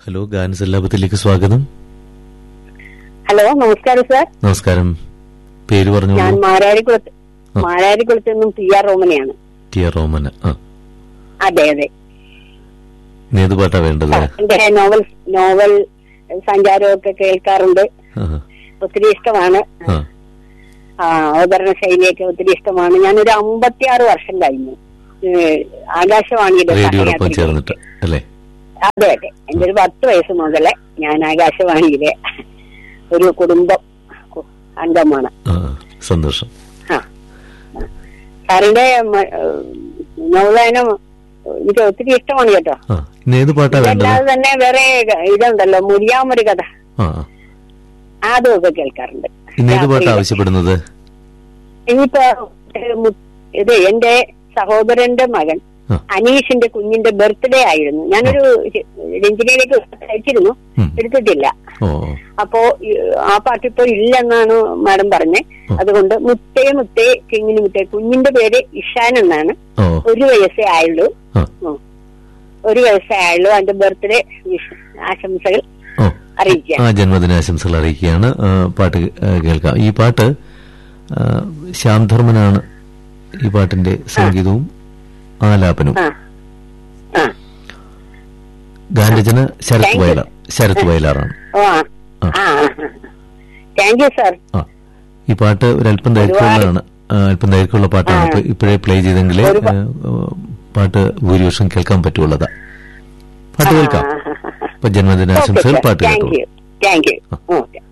Hello ഗാനസല്ലാപത്തിലേക്ക് സ്വാഗതം hello നമസ്കാരം sir നമസ്കാരം പേര് ഞാൻ പറഞ്ഞോളൂ മാരാരിക്കുളത്ത് മാരാരിക്കുളത്ത് നിന്നും പി ആർ റോമനയാണ് ടി ആർ റോമന് ആ അതെ അതെ ഇന്ന് ഏത് പാട്ടാ വേണ്ടത് എന്റെ നോവൽ നോവൽ സഞ്ചാരമൊക്കെ കേൾക്കാറുണ്ട് ആ, ഒത്തിരി ഇഷ്ടമാണ് ആ, ആ, അവതരണ ശൈലിയൊക്കെ ഒത്തിരി ഇഷ്ടമാണ് ഞാനൊരു അമ്പത്തിയാറ് വർഷം കഴിഞ്ഞു ഏഹ്, ആകാശവാണിയുടെ റേഡിയോടൊപ്പം സഹയാത്രിക. ചേർന്നിട്ട് അല്ലേ അതെ അതെ എന്റെ ഒരു പത്ത് വയസ്സ് മുതലേ ഞാൻ ആകാശവാണിയിലെ ഒരു കുടുംബം കു- അംഗമാണ് ആ സന്തോഷം ആ. സാറിന്റെ മ- ഏഹ്, നോവലായനം എനിക്ക് ഒത്തിരി ഇഷ്ടമാണ് കേട്ടോ ആ ഇന്ന് ഏത് പാട്ടാ വേണ്ടത് അല്ലാതെ തന്നെ വേറെ ഇതുണ്ടല്ലോ മുരിയാമൊരു കഥ ആ അതുമൊക്കെ കേൾക്കാറുണ്ട് ഇന്ന് ഏത് പാട്ടാ രാത്രിയില്. ആവശ്യപ്പെടുന്നത് ഇനിയിപ്പോ ഏഹ്, മു- ഇത് എന്റെ സഹോദരന്റെ മകൻ ആ. അനീഷിന്റെ കുഞ്ഞിന്റെ ബർത്ത്ഡേ ആയിരുന്നു ഞാനൊരു രഞ്ജിനിയിലേക്ക് അയച്ചിരുന്നു ഉം. എടുത്തിട്ടില്ല ഓ അപ്പോ ഈ, ആ പാട്ട് ഇപ്പൊ ഇല്ലെന്നാണ് മാഡം പറഞ്ഞത് ഉം. അതുകൊണ്ട് മുത്തേ മുത്തേ കിങ്ങിനി മുത്തേ കുഞ്ഞിന്റെ പേര് ഇഷാൻ എന്നാണ് ഓ ഒരു വയസ്സേ ആയുള്ളൂ ആ ഉം. ഒരു വയസ്സേ ആയുള്ളൂ അതിന്റെ ബർത്ത്ഡേ ആശംസകൾ ഓ അറിയിക്കാം ആ ജന്മദിനാശംസകൾ അറിയിക്കുകയാണ് ആ, പാട്ട് ആ, കേൾക്കാം ഈ പാട്ട് ആ, ശ്യാം ധർമ്മനാണ് ഈ പാട്ടിന്റെ സംഗീതവും ആലാപനവും ആ ആ ഗാനരചന ശരത് Thank you. വയലാർ ശരത് വയലാറാണ് ഓ ആ ആ. ആ താങ്ക് യു സാർ ആ ഈ പാട്ട് ഒരല്പം ദൈർഘ്യമുള്ളതാണ് ആ, അല്പം ദൈർഘ്യമുള്ള പാട്ടാണ് ഇപ്പൊ ഇപ്പോഴേ പ്ലേ ചെയ്തെങ്കിലേ ഒരുപാ- ആ, പാട്ട് ഭൂരിപക്ഷം കേൾക്കാൻ പറ്റുള്ളതാ പാട്ട് കേൾക്കാം അപ്പൊ ജന്മദിനാശംസകൾ പാട്ട് താങ്ക് കേട്ടു യു താങ്ക് യു ഓക്കെ